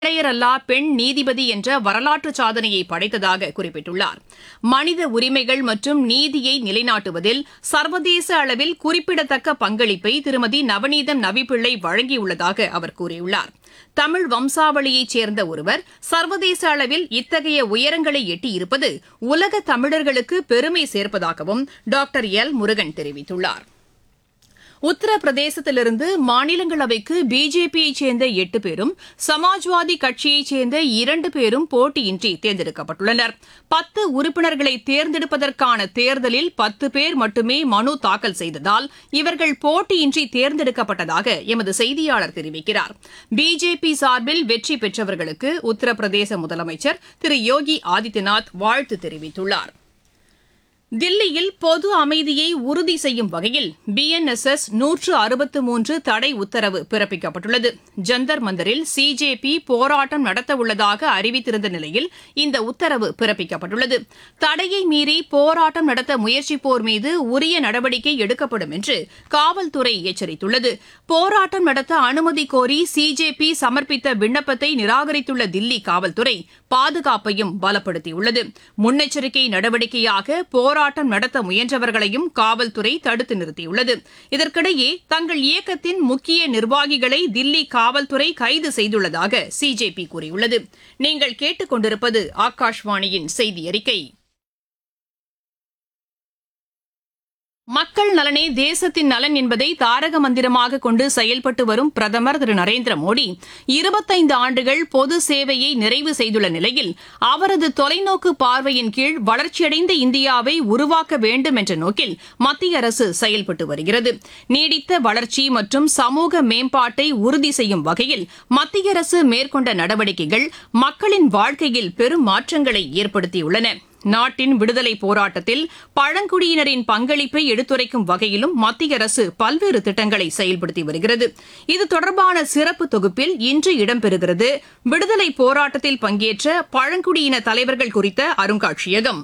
இடையரல்லா பெண் நீதிபதி என்ற வரலாற்று சாதனையை படைத்ததாக குறிப்பிட்டுள்ளார் மனித உரிமைகள் மற்றும் நீதியை நிலைநாட்டுவதில் சர்வதேச அளவில் குறிப்பிடத்தக்க பங்களிப்பை திருமதி நவநீதம் நவிப்பிள்ளை வழங்கியுள்ளதாக அவர் கூறியுள்ளார் தமிழ் வம்சாவளியைச் சேர்ந்த ஒருவர் சர்வதேச அளவில் இத்தகைய உயரங்களை எட்டியிருப்பது உலக தமிழர்களுக்கு பெருமை சேர்ப்பதாகவும் டாக்டர் எல் முருகன் தெரிவித்துள்ளார் உத்தரப்பிரதேசத்திலிருந்து மாநிலங்களவைக்கு பிஜேபியைச் சேர்ந்த எட்டு பேரும் சமாஜ்வாதி கட்சியைச் சேர்ந்த இரண்டு பேரும் போட்டியின்றி தேர்ந்தெடுக்கப்பட்டுள்ளனர் பத்து உறுப்பினர்களை தேர்ந்தெடுப்பதற்கான தேர்தலில் பத்து பேர் மட்டுமே மனு தாக்கல் செய்ததால் இவர்கள் போட்டியின்றி தேர்ந்தெடுக்கப்பட்டதாக எமது செய்தியாளர் தெரிவிக்கிறார் பிஜேபி சார்பில் வெற்றி பெற்றவர்களுக்கு உத்தரப்பிரதேச முதலமைச்சர் திரு யோகி ஆதித்யநாத் வாழ்த்து தெரிவித்துள்ளார் தில்லியில் பொது அமைதியை உறுதி செய்யும் வகையில் பிஎன்எஸ்எஸ் நூற்று அறுபத்து மூன்று தடை உத்தரவு பிறப்பிக்கப்பட்டுள்ளது ஜந்தர் மந்தரில் சிஜேபி போராட்டம் நடத்தவுள்ளதாக அறிவித்திருந்த நிலையில் இந்த உத்தரவு பிறப்பிக்கப்பட்டுள்ளது தடையை மீறி போராட்டம் நடத்த முயற்சிப்போர் மீது உரிய நடவடிக்கை எடுக்கப்படும் என்று காவல்துறை எச்சரித்துள்ளது போராட்டம் நடத்த அனுமதி கோரி சிஜேபி சமர்ப்பித்த விண்ணப்பத்தை நிராகரித்துள்ள தில்லி காவல்துறை பாதுகாப்பையும் பலப்படுத்தியுள்ளது முன்னெச்சரிக்கை நடவடிக்கையாக போராட்டம் நடத்த முயன்றவர்களையும் காவல்துறை தடுத்து நிறுத்தியுள்ளது இதற்கிடையே தங்கள் இயக்கத்தின் முக்கிய நிர்வாகிகளை தில்லி காவல்துறை கைது செய்துள்ளதாக சிஜேபி கூறியுள்ளது நீங்கள் கேட்டுக் கொண்டிருப்பது ஆகாஷ்வாணியின் செய்தி அறிக்கை மக்கள் நலனே தேசத்தின் நலன் என்பதை தாரக மந்திரமாக கொண்டு செயல்பட்டு வரும் பிரதமர் திரு நரேந்திர மோடி இருபத்தைந்து ஆண்டுகள் பொது சேவையை நிறைவு செய்துள்ள நிலையில் அவரது தொலைநோக்கு பார்வையின் கீழ் வளர்ச்சியடைந்த இந்தியாவை உருவாக்க வேண்டும் என்ற நோக்கில் மத்திய அரசு செயல்பட்டு வருகிறது நீடித்த வளர்ச்சி மற்றும் சமூக மேம்பாட்டை உறுதி செய்யும் வகையில் மத்திய அரசு மேற்கொண்ட நடவடிக்கைகள் மக்களின் வாழ்க்கையில் பெரும் மாற்றங்களை ஏற்படுத்தியுள்ளன நாட்டின் விடுதலை போராட்டத்தில் பழங்குடியினரின் பங்களிப்பை எடுத்துரைக்கும் வகையிலும் மத்திய அரசு பல்வேறு திட்டங்களை செயல்படுத்தி வருகிறது இது தொடர்பான சிறப்பு தொகுப்பில் இன்று இடம்பெறுகிறது விடுதலை போராட்டத்தில் பங்கேற்ற பழங்குடியின தலைவர்கள் குறித்த அருங்காட்சியகம்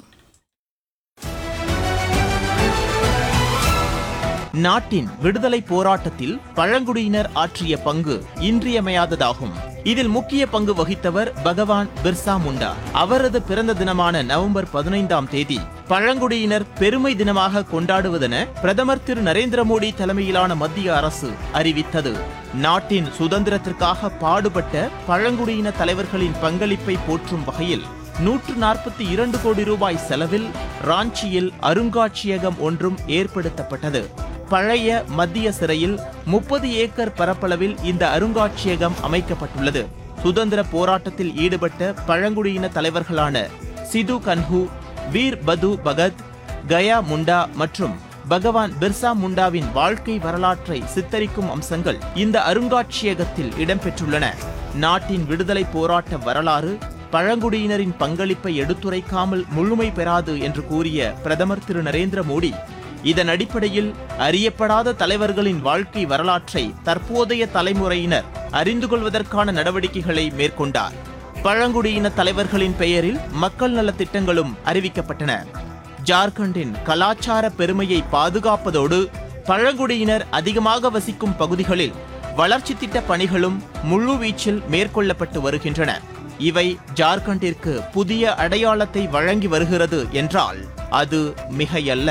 நாட்டின் விடுதலை போராட்டத்தில் பழங்குடியினர் ஆற்றிய பங்கு இன்றியமையாததாகும் இதில் முக்கிய பங்கு வகித்தவர் பகவான் பிர்சா முண்டா அவரது பிறந்த தினமான நவம்பர் பதினைந்தாம் தேதி பழங்குடியினர் பெருமை தினமாக கொண்டாடுவதென பிரதமர் திரு நரேந்திர மோடி தலைமையிலான மத்திய அரசு அறிவித்தது நாட்டின் சுதந்திரத்திற்காக பாடுபட்ட பழங்குடியின தலைவர்களின் பங்களிப்பை போற்றும் வகையில் நூற்று நாற்பத்தி இரண்டு கோடி ரூபாய் செலவில் ராஞ்சியில் அருங்காட்சியகம் ஒன்றும் ஏற்படுத்தப்பட்டது பழைய மத்திய சிறையில் முப்பது ஏக்கர் பரப்பளவில் இந்த அருங்காட்சியகம் அமைக்கப்பட்டுள்ளது சுதந்திர போராட்டத்தில் ஈடுபட்ட பழங்குடியின தலைவர்களான சிது கன்ஹு வீர் பது பகத் கயா முண்டா மற்றும் பகவான் பிர்சா முண்டாவின் வாழ்க்கை வரலாற்றை சித்தரிக்கும் அம்சங்கள் இந்த அருங்காட்சியகத்தில் இடம்பெற்றுள்ளன நாட்டின் விடுதலை போராட்ட வரலாறு பழங்குடியினரின் பங்களிப்பை எடுத்துரைக்காமல் முழுமை பெறாது என்று கூறிய பிரதமர் திரு நரேந்திர மோடி இதன் அடிப்படையில் அறியப்படாத தலைவர்களின் வாழ்க்கை வரலாற்றை தற்போதைய தலைமுறையினர் அறிந்து கொள்வதற்கான நடவடிக்கைகளை மேற்கொண்டார் பழங்குடியின தலைவர்களின் பெயரில் மக்கள் நலத் திட்டங்களும் அறிவிக்கப்பட்டன ஜார்க்கண்டின் கலாச்சார பெருமையை பாதுகாப்பதோடு பழங்குடியினர் அதிகமாக வசிக்கும் பகுதிகளில் வளர்ச்சி திட்ட பணிகளும் முழுவீச்சில் மேற்கொள்ளப்பட்டு வருகின்றன இவை ஜார்க்கண்டிற்கு புதிய அடையாளத்தை வழங்கி வருகிறது என்றால் அது மிகையல்ல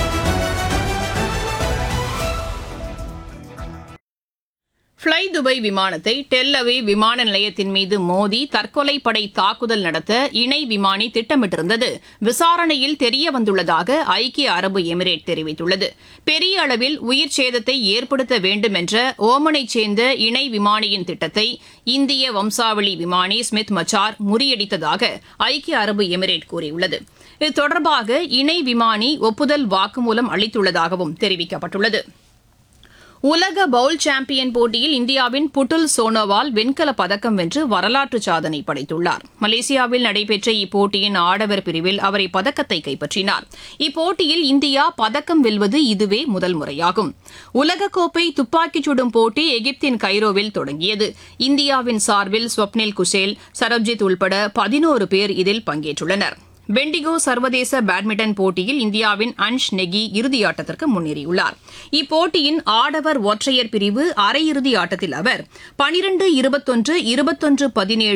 ஃப்ளை துபாய் விமானத்தை டெல் அவே விமான நிலையத்தின் மீது மோதி தற்கொலை படை தாக்குதல் நடத்த இணை விமானி திட்டமிட்டிருந்தது விசாரணையில் தெரிய வந்துள்ளதாக ஐக்கிய அரபு எமிரேட் தெரிவித்துள்ளது பெரிய அளவில் உயிர் சேதத்தை ஏற்படுத்த வேண்டும் என்ற ஓமனைச் சேர்ந்த இணை விமானியின் திட்டத்தை இந்திய வம்சாவளி விமானி ஸ்மித் மச்சார் முறியடித்ததாக ஐக்கிய அரபு எமிரேட் கூறியுள்ளது இது தொடர்பாக இணை விமானி ஒப்புதல் வாக்குமூலம் அளித்துள்ளதாகவும் தெரிவிக்கப்பட்டுள்ளது உலக பவுல் சாம்பியன் போட்டியில் இந்தியாவின் புட்டுல் சோனோவால் வெண்கலப் பதக்கம் வென்று வரலாற்று சாதனை படைத்துள்ளார் மலேசியாவில் நடைபெற்ற இப்போட்டியின் ஆடவர் பிரிவில் அவர் இப்பதக்கத்தை கைப்பற்றினார் இப்போட்டியில் இந்தியா பதக்கம் வெல்வது இதுவே முதல் முறையாகும் உலகக்கோப்பை துப்பாக்கிச் சுடும் போட்டி எகிப்தின் கைரோவில் தொடங்கியது இந்தியாவின் சார்பில் ஸ்வப்னில் குசேல் சரப்ஜித் உள்பட பதினோரு பேர் இதில் பங்கேற்றுள்ளனா் பெண்டிகோ சர்வதேச பேட்மிண்டன் போட்டியில் இந்தியாவின் அன்ஷ் நெகி இறுதியாட்டத்திற்கு முன்னேறியுள்ளார் இப்போட்டியின் ஆடவர் ஒற்றையர் பிரிவு அரையிறுதி ஆட்டத்தில் அவர் பனிரெண்டு இருபத்தொன்று இருபத்தொன்று பதினேழு